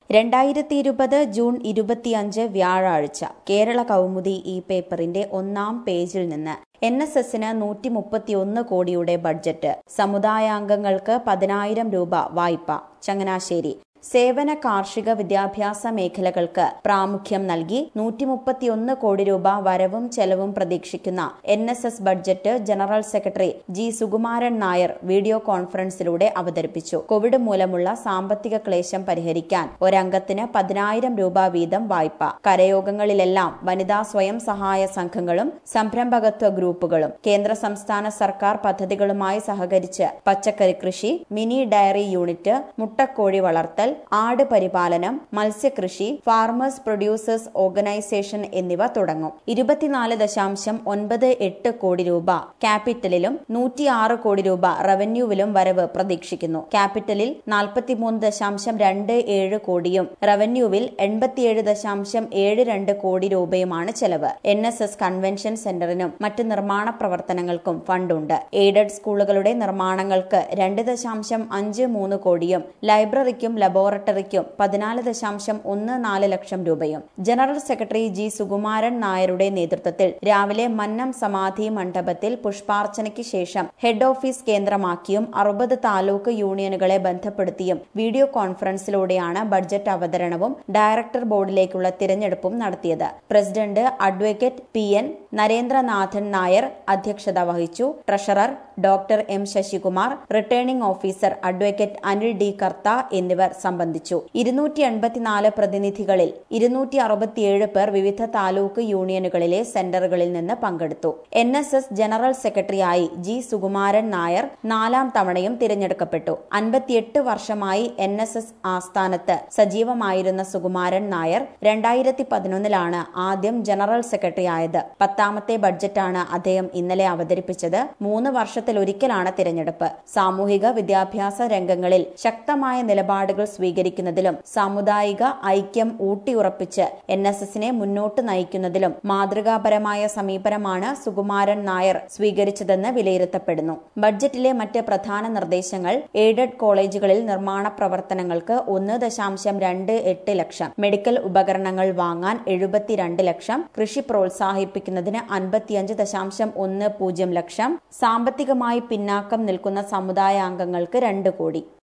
രണ്ടായിരത്തി ഇരുപത് ജൂൺ ഇരുപത്തിയഞ്ച് വ്യാഴാഴ്ച കേരള കൗമുദി ഈ പേപ്പറിന്റെ ഒന്നാം പേജിൽ നിന്ന് എൻ എസ് എസിന് നൂറ്റി മുപ്പത്തിയൊന്ന് കോടിയുടെ ബഡ്ജറ്റ് സമുദായാംഗങ്ങൾക്ക് പതിനായിരം രൂപ വായ്പ ചങ്ങനാശ്ശേരി സേവന കാർഷിക വിദ്യാഭ്യാസ മേഖലകൾക്ക് പ്രാമുഖ്യം നൽകി നൂറ്റി മുപ്പത്തിയൊന്ന് കോടി രൂപ വരവും ചെലവും പ്രതീക്ഷിക്കുന്ന N S S budget general secretary G Sukumaran Nair video കോൺഫറൻസിലൂടെ അവതരിപ്പിച്ചു കോവിഡ് മൂലമുള്ള സാമ്പത്തിക ക്ലേശം പരിഹരിക്കാൻ ഒരംഗത്തിന് പതിനായിരം രൂപ വീതം വായ്പ കരയോഗങ്ങളിലെല്ലാം വനിതാ സ്വയം സഹായ സംഘങ്ങളും സംരംഭകത്വ ഗ്രൂപ്പുകളും കേന്ദ്ര സംസ്ഥാന സർക്കാർ പദ്ധതികളുമായി സഹകരിച്ച് പച്ചക്കറി കൃഷി മിനി ഡയറി യൂണിറ്റ് മുട്ടക്കോഴി വളർത്തൽ ആട് പരിപാലനം മത്സ്യകൃഷി ഫാർമേഴ്സ് പ്രൊഡ്യൂസേഴ്സ് ഓർഗനൈസേഷൻ എന്നിവ തുടങ്ങും ഇരുപത്തിനാല് ദശാംശം ഒൻപത് എട്ട് കോടി രൂപ ക്യാപിറ്റലിലും നൂറ്റിയാറ് കോടി രൂപ റവന്യൂവിലും വരവ് പ്രതീക്ഷിക്കുന്നു ക്യാപിറ്റലിൽ നാൽപ്പത്തിമൂന്ന് ദശാംശം രണ്ട് ഏഴ് കോടിയും റവന്യൂവിൽ എൺപത്തിയേഴ് ദശാംശം ഏഴ് രണ്ട് കോടി രൂപയുമാണ് ചെലവ് എൻ എസ് എസ് കൺവെൻഷൻ സെന്ററിനും മറ്റ് നിർമ്മാണ പ്രവർത്തനങ്ങൾക്കും ഫണ്ടുണ്ട് എയ്ഡഡ് സ്കൂളുകളുടെ നിർമ്മാണങ്ങൾക്ക് രണ്ട് ദശാംശം അഞ്ച് മൂന്ന് കോടിയും ലൈബ്രറിക്കും ലബോറട്ടറിക്കും പതിനാല് ദശാംശം ഒന്ന് നാല് ലക്ഷം രൂപയും ജനറൽ സെക്രട്ടറി ജി സുകുമാരൻ നായരുടെ നേതൃത്വത്തിൽ രാവിലെ മന്നം സമാധി മണ്ഡപത്തിൽ പുഷ്പാർച്ചനയ്ക്ക് ശേഷം ഹെഡ് ഓഫീസ് കേന്ദ്രമാക്കിയും അറുപത് താലൂക്ക് യൂണിയനുകളെ ബന്ധപ്പെടുത്തിയും വീഡിയോ കോൺഫറൻസിലൂടെയാണ് ബഡ്ജറ്റ് അവതരണവും ഡയറക്ടർ ബോർഡിലേക്കുള്ള തിരഞ്ഞെടുപ്പും നടത്തിയത് president advocate P N Narendranathan Nair അധ്യക്ഷത വഹിച്ചു treasurer doctor M Sasikumar returning officer advocate Anil D Kartha എന്നിവർ സംബന്ധിച്ചു ഇരുന്നൂറ്റി എൺപത്തിനാല് പ്രതിനിധികളിൽ ഇരുന്നൂറ്റി അറുപത്തിയേഴ് പേർ വിവിധ താലൂക്ക് യൂണിയനുകളിലെ സെന്ററുകളിൽ നിന്ന് പങ്കെടുത്തു എൻ എസ് എസ് ജനറൽ സെക്രട്ടറിയായി ജി സുകുമാരൻ നായർ നാലാം തവണയും തിരഞ്ഞെടുക്കപ്പെട്ടു അൻപത്തിയെട്ട് വർഷമായി എൻ എസ് എസ് ആസ്ഥാനത്ത് സജീവമായിരുന്ന സുകുമാരൻ നായർ രണ്ടായിരത്തി പതിനൊന്നിലാണ് ആദ്യം ജനറൽ സെക്രട്ടറി ആയത് പത്താമത്തെ ബഡ്ജറ്റാണ് അദ്ദേഹം ഇന്നലെ അവതരിപ്പിച്ചത് മൂന്ന് വർഷത്തിലൊരിക്കലാണ് തിരഞ്ഞെടുപ്പ് സാമൂഹിക വിദ്യാഭ്യാസ രംഗങ്ങളിൽ ശക്തമായ നിലപാടുകൾ സ്വീകരിക്കുന്നതിലും സാമുദായിക ഐക്യം ഊട്ടിയുറപ്പിച്ച് എൻ എസ് എസിനെ മുന്നോട്ട് നയിക്കുന്നതിലും മാതൃകാപരമായ സമീപനമാണ് സുകുമാരൻ നായർ സ്വീകരിച്ചതെന്ന് വിലയിരുത്തപ്പെടുന്നു ബഡ്ജറ്റിലെ മറ്റ് പ്രധാന നിർദ്ദേശങ്ങൾ എയ്ഡഡ് കോളേജുകളിൽ നിർമ്മാണ പ്രവർത്തനങ്ങൾക്ക് ഒന്ന് ദശാംശം രണ്ട് എട്ട് ലക്ഷം മെഡിക്കൽ ഉപകരണങ്ങൾ വാങ്ങാൻ എഴുപത്തിരണ്ട് ലക്ഷം കൃഷി പ്രോത്സാഹിപ്പിക്കുന്നതിന് അൻപത്തിയഞ്ച് ദശാംശം ഒന്ന് പൂജ്യം ലക്ഷം സാമ്പത്തികമായി പിന്നാക്കം നിൽക്കുന്ന സമുദായാംഗങ്ങൾക്ക് രണ്ട് കോടി